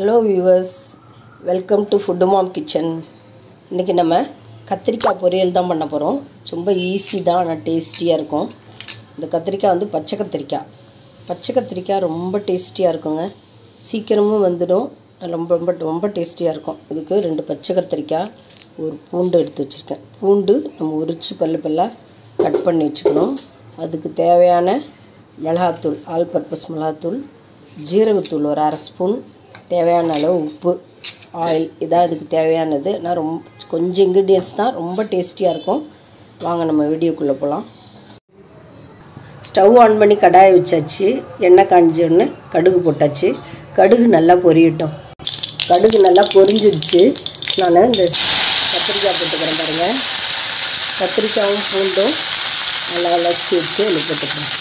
hello viewers welcome to food mom kitchen இன்றைக்கி நம்ம கத்திரிக்காய் பொரியல் தான் பண்ண போகிறோம் ரொம்ப ஈஸி தான் ஆனால் டேஸ்டியாக இருக்கும் இந்த கத்திரிக்காய் வந்து பச்சை கத்திரிக்காய் பச்சை கத்திரிக்காய் ரொம்ப டேஸ்டியாக இருக்குங்க சீக்கிரமும் வந்துடும் ரொம்ப ரொம்ப ரொம்ப டேஸ்டியாக இருக்கும் இதுக்கு ரெண்டு பச்சை கத்திரிக்காய் ஒரு பூண்டு எடுத்து வச்சுருக்கேன் பூண்டு நம்ம உரித்து பல்லு பல்லாக கட் பண்ணி வச்சுக்கணும் அதுக்கு தேவையான மிளகாத்தூள் ஆல் பர்பஸ் மிளகாத்தூள் ஜீரகத்தூள் ஒரு அரை ஸ்பூன் தேவையான அளவு உப்பு ஆயில் இதான் இதுக்கு தேவையானது நான் ரொம்ப கொஞ்சம் இன்க்ரீடியன்ஸ் தான் ரொம்ப டேஸ்டியாக இருக்கும் வாங்க நம்ம வீடியோக்குள்ளே போகலாம் ஸ்டவ் ஆன் பண்ணி கடாயை வச்சாச்சு எண்ணெய் காஞ்சோடனே கடுகு போட்டாச்சு கடுகு நல்லா பொரியட்டும் கடுகு நல்லா பொரிஞ்சிடுச்சு நான் இந்த கத்திரிக்காய் போட்டுக்கிறேன் பாருங்கள் கத்திரிக்காயும் பூண்டும் நல்லா வளர்ச்சி வச்சு அதில் போட்டுக்கிறேன்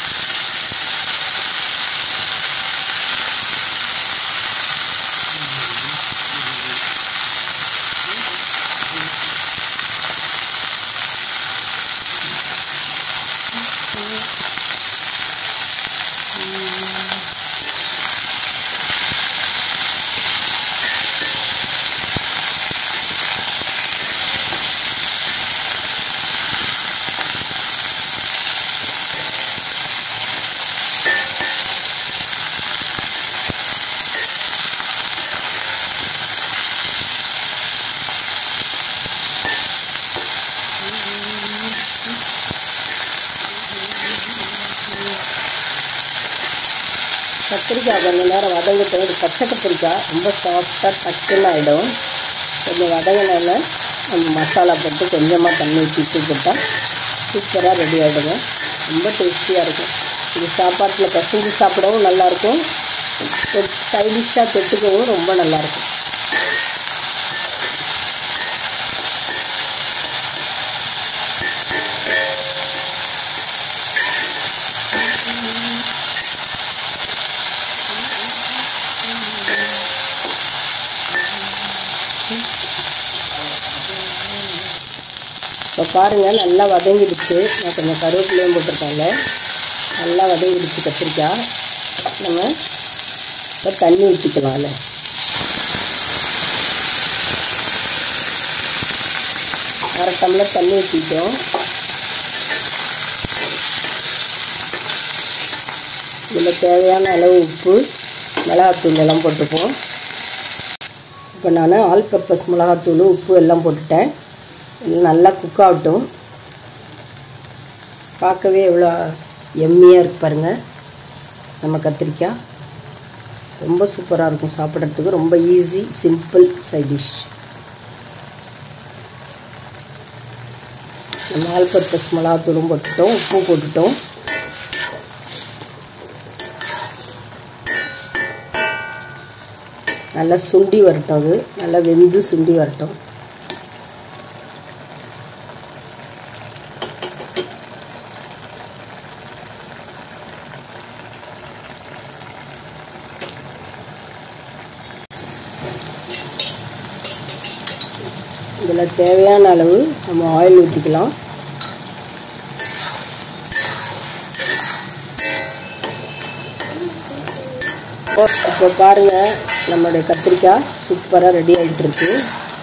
கத்திரிக்காய் கொஞ்சம் நேரம் வதங்கிட்டோம் இது பச்சை கத்திரிக்காய் ரொம்ப சாஃப்டாக டக்குன்னு ஆகிடும் கொஞ்சம் வதங்கினால நம்ம மசாலா போட்டு கொஞ்சமாக தண்ணி ஊற்றி உப்பு போட்டால் சூப்பராக ரெடி ஆகிடுங்க ரொம்ப டேஸ்டியாக இருக்கும் இது சாப்பாட்டில் பசஞ்சு சாப்பிடவும் நல்லாயிருக்கும் சைடிஷாக தொட்டுக்கவும் ரொம்ப நல்லாயிருக்கும் இப்போ பாருங்கள் நல்லா வதங்கிடுச்சு நான் கொஞ்சம் கருவேப்பிலையும் போட்டிருக்கேன்ல நல்லா வதங்கிடுச்சு கத்திரிக்காய் நம்ம இப்போ தண்ணி ஊற்றிக்கலாம் அதில் அரை டம்ளர் தண்ணி ஊற்றிட்டோம் இதில் தேவையான அளவு உப்பு மிளகாத்தூள் எல்லாம் போட்டுப்போம் இப்போ நான் ஆல் பர்பஸ் மிளகாத்தூள் உப்பு எல்லாம் போட்டுட்டேன் நல்லா குக் ஆகட்டும் பார்க்கவே எவ்வளோ எம்மியாக இருக்கு பாருங்கள் நம்ம கத்திரிக்காய் ரொம்ப சூப்பராக இருக்கும் சாப்பிட்றதுக்கு ரொம்ப ஈஸி சிம்பிள் சைட் டிஷ் நம்ம ஆல் பர்பஸ் மிளகாத்தூளும் போட்டுட்டோம் உப்பு போட்டுட்டோம் நல்லா சுண்டி வரட்டும் அது நல்லா வெந்து சுண்டி வரட்டும் இதில் தேவையான அளவு நம்ம ஆயில் ஊற்றிக்கலாம் இப்போ பாருங்கள் நம்மளுடைய கத்திரிக்காய் சூப்பராக ரெடி ஆகிட்டு இருக்கு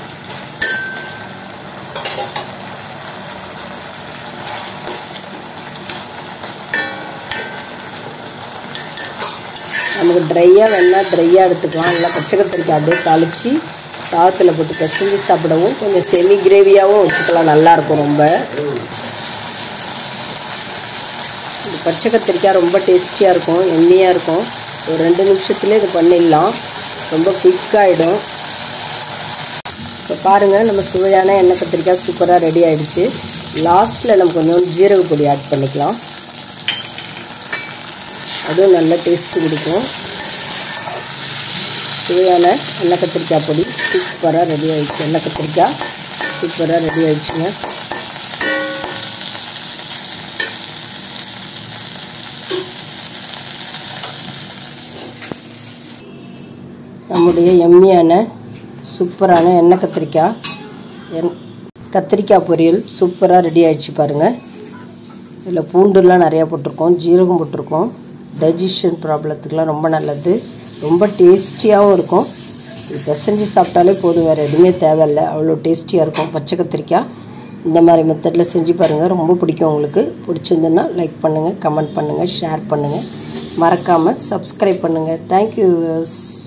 நமக்கு ட்ரையாக வேணால் ட்ரையாக எடுத்துக்கலாம் நல்லா பச்சை கத்திரிக்காய் அப்படியே தாளித்து சாதத்தில் போட்டு பிசைஞ்சு சாப்பிடவும் கொஞ்சம் செமி கிரேவியாகவும் வச்சுக்கலாம் நல்லாயிருக்கும் ரொம்ப இது பச்சை கத்திரிக்காய் ரொம்ப டேஸ்டியாக இருக்கும் எண்ணெயாக இருக்கும் ஒரு ரெண்டு நிமிஷத்துலேயே இது பண்ணிடலாம் ரொம்ப குயிக்காகிடும் இப்போ பாருங்கள் நம்ம சுவையான எண்ணெய் கத்திரிக்காய் சூப்பராக ரெடி ஆகிடுச்சு லாஸ்ட்டில் நம்ம கொஞ்சம் ஜீரக பொடி ஆட் பண்ணிக்கலாம் அதுவும் நல்ல டேஸ்ட்டு கொடுக்கும் சுவையான எண்ணெய் கத்திரிக்காய் பொடி சூப்பராக ரெடி ஆகிடுச்சு எண்ணெய் கத்திரிக்காய் சூப்பராக ரெடி ஆகிடுச்சுங்க நம்முடைய எம்மியான சூப்பரான எண்ணெய் கத்திரிக்காய் எண் கத்திரிக்காய் பொரியல் சூப்பராக ரெடி ஆகிடுச்சு பாருங்கள் இதில் பூண்டுலாம் நிறையா போட்டிருக்கோம் ஜீரகம் போட்டிருக்கோம் டைஜஷன் ப்ராப்ளத்துக்கெலாம் ரொம்ப நல்லது ரொம்ப டேஸ்டியாகவும் இருக்கும் இது பிசைஞ்சு சாப்பிட்டாலே போதும் வேறு எதுவுமே தேவையில்லை அவ்வளோ டேஸ்டியாக இருக்கும் பச்சை கத்திரிக்காய் இந்த மாதிரி மெத்தடில் செஞ்சு பாருங்கள் ரொம்ப பிடிக்கும் உங்களுக்கு பிடிச்சிருந்துன்னா லைக் பண்ணுங்கள் கமெண்ட் பண்ணுங்கள் ஷேர் பண்ணுங்கள் மறக்காமல் சப்ஸ்கிரைப் பண்ணுங்கள் தேங்க்யூ